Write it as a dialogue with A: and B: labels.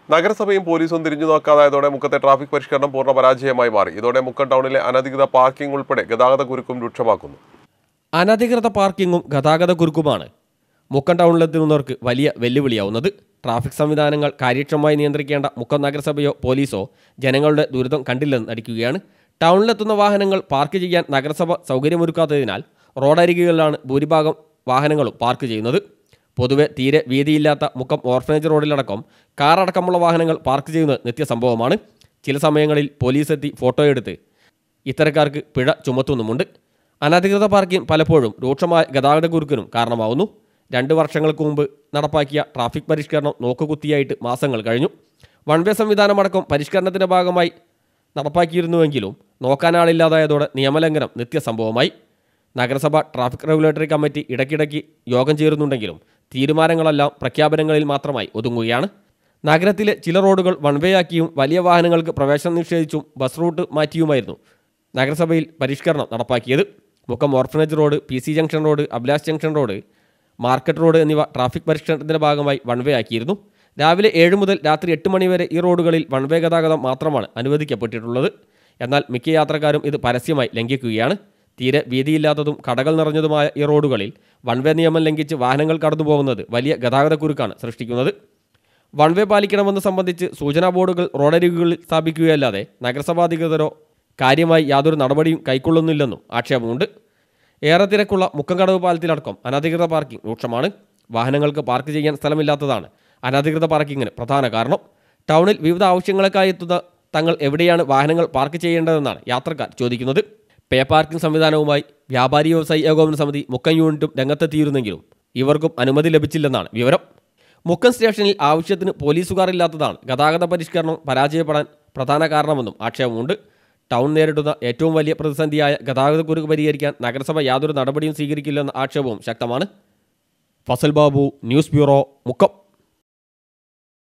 A: നഗരസഭയും പോലീസും തിരിഞ്ഞു നോക്കാതായതോടെ മുക്കത്തെ ട്രാഫിക് പരിഷ്കരണം പൂർണ്ണ പരാജയമായി മാറി ഇതോടെ മുക്കം ടൗണിലെ അനധികൃത പാർക്കിംഗ് ഉൾപ്പെടെ ഗതാഗത കുരുക്കും രൂക്ഷമാക്കുന്നു
B: അനധികൃത പാർക്കിങ്ങും ഗതാഗത കുരുക്കുമാണ് മുക്കം ടൗണിലെത്തുന്നവർക്ക് വലിയ വെല്ലുവിളിയാവുന്നത് ട്രാഫിക് സംവിധാനങ്ങൾ കാര്യക്ഷമമായി നിയന്ത്രിക്കേണ്ട മുക്കം നഗരസഭയോ പോലീസോ ജനങ്ങളുടെ ദുരിതം കണ്ടില്ലെന്ന് നടിക്കുകയാണ് ടൗണിലെത്തുന്ന വാഹനങ്ങൾ പാർക്ക് ചെയ്യാൻ നഗരസഭ സൗകര്യമൊരുക്കാത്തതിനാൽ റോഡരികുകളിലാണ് ഭൂരിഭാഗം വാഹനങ്ങളും പാർക്ക് ചെയ്യുന്നത് പൊതുവെ തീരെ വീതിയില്ലാത്ത മുക്കം ഓർഫനേജ് റോഡിലടക്കം കാറടക്കമുള്ള വാഹനങ്ങൾ പാർക്ക് ചെയ്യുന്നത് നിത്യസംഭവമാണ് ചില സമയങ്ങളിൽ പോലീസ് എത്തി ഫോട്ടോയെടുത്ത് ഇത്തരക്കാർക്ക് പിഴ ചുമത്തുന്നുമുണ്ട് അനധികൃത പാർക്കിംഗ് പലപ്പോഴും രൂക്ഷമായ ഗതാഗത കുരുക്കിനും കാരണമാവുന്നു രണ്ട് വർഷങ്ങൾക്ക് മുമ്പ് നടപ്പാക്കിയ ട്രാഫിക് പരിഷ്കരണം നോക്കുകുത്തിയായിട്ട് മാസങ്ങൾ കഴിഞ്ഞു വൺ വേ സംവിധാനമടക്കം പരിഷ്കരണത്തിൻ്റെ ഭാഗമായി നടപ്പാക്കിയിരുന്നുവെങ്കിലും നോക്കാനാളില്ലാതായതോടെ നിയമലംഘനം നിത്യസംഭവമായി നഗരസഭ ട്രാഫിക് റെഗുലേറ്ററി കമ്മിറ്റി ഇടയ്ക്കിടയ്ക്ക് യോഗം ചേരുന്നുണ്ടെങ്കിലും തീരുമാനങ്ങളെല്ലാം പ്രഖ്യാപനങ്ങളിൽ മാത്രമായി ഒതുങ്ങുകയാണ് നഗരത്തിലെ ചില റോഡുകൾ വൺ വേ ആക്കിയും വലിയ വാഹനങ്ങൾക്ക് പ്രവേശനം നിഷേധിച്ചും ബസ് റൂട്ട് മാറ്റിയുമായിരുന്നു നഗരസഭയിൽ പരിഷ്കരണം നടപ്പാക്കിയത് Mukkam orphanage road P C junction road Abhilash junction road market road എന്നിവ ട്രാഫിക് പരിഷ്കരണത്തിൻ്റെ ഭാഗമായി വൺ വേ ആക്കിയിരുന്നു രാവിലെ ഏഴ് മുതൽ രാത്രി എട്ട് മണി വരെ ഈ റോഡുകളിൽ വൺ വേ ഗതാഗതം മാത്രമാണ് അനുവദിക്കപ്പെട്ടിട്ടുള്ളത് എന്നാൽ മിക്ക യാത്രക്കാരും ഇത് പരസ്യമായി ലംഘിക്കുകയാണ് തീരെ വീതിയില്ലാത്തതും കടകൾ നിറഞ്ഞതുമായ ഈ റോഡുകളിൽ വൺ വേ നിയമം ലംഘിച്ച് വാഹനങ്ങൾ കടന്നു പോകുന്നത് വലിയ ഗതാഗതക്കുരുക്കാണ് സൃഷ്ടിക്കുന്നത് വൺ വേ പാലിക്കണമെന്ന് സംബന്ധിച്ച് സൂചനാ ബോർഡുകൾ റോഡരികുകളിൽ സ്ഥാപിക്കുകയല്ലാതെ നഗരസഭാധികൃതരോ കാര്യമായി യാതൊരു നടപടിയും കൈക്കൊള്ളുന്നില്ലെന്നും ആക്ഷേപമുണ്ട് ഏറെ തിരക്കുള്ള മുക്കംകടവ് പാലത്തിലടക്കം അനധികൃത പാർക്കിംഗ് രൂക്ഷമാണ് വാഹനങ്ങൾക്ക് പാർക്ക് ചെയ്യാൻ സ്ഥലമില്ലാത്തതാണ് അനധികൃത പാർക്കിങ്ങിന് പ്രധാന കാരണം ടൗണിൽ വിവിധ ആവശ്യങ്ങൾക്കായി എത്തുന്ന തങ്ങൾ എവിടെയാണ് വാഹനങ്ങൾ പാർക്ക് ചെയ്യേണ്ടതെന്നാണ് യാത്രക്കാർ ചോദിക്കുന്നത് പേ പാർക്കിംഗ് സംവിധാനവുമായി വ്യാപാരി വ്യവസായി ഏകോപന സമിതി മുക്കം യൂണിറ്റും രംഗത്തെത്തിയിരുന്നെങ്കിലും ഇവർക്കും അനുമതി ലഭിച്ചില്ലെന്നാണ് വിവരം മുക്കം സ്റ്റേഷനിൽ ആവശ്യത്തിന് പോലീസുകാർ ഇല്ലാത്തതാണ് ഗതാഗത പരിഷ്കരണം പരാജയപ്പെടാൻ പ്രധാന കാരണമെന്നും ആക്ഷേപമുണ്ട് ടൗൺ നേരിടുന്ന ഏറ്റവും വലിയ പ്രതിസന്ധിയായ ഗതാഗതക്കുരുക്ക് പരിഹരിക്കാൻ നഗരസഭ യാതൊരു നടപടിയും സ്വീകരിക്കില്ലെന്ന ആക്ഷേപവും ശക്തമാണ് ഫസൽ ബാബു ന്യൂസ് ബ്യൂറോ മുക്കം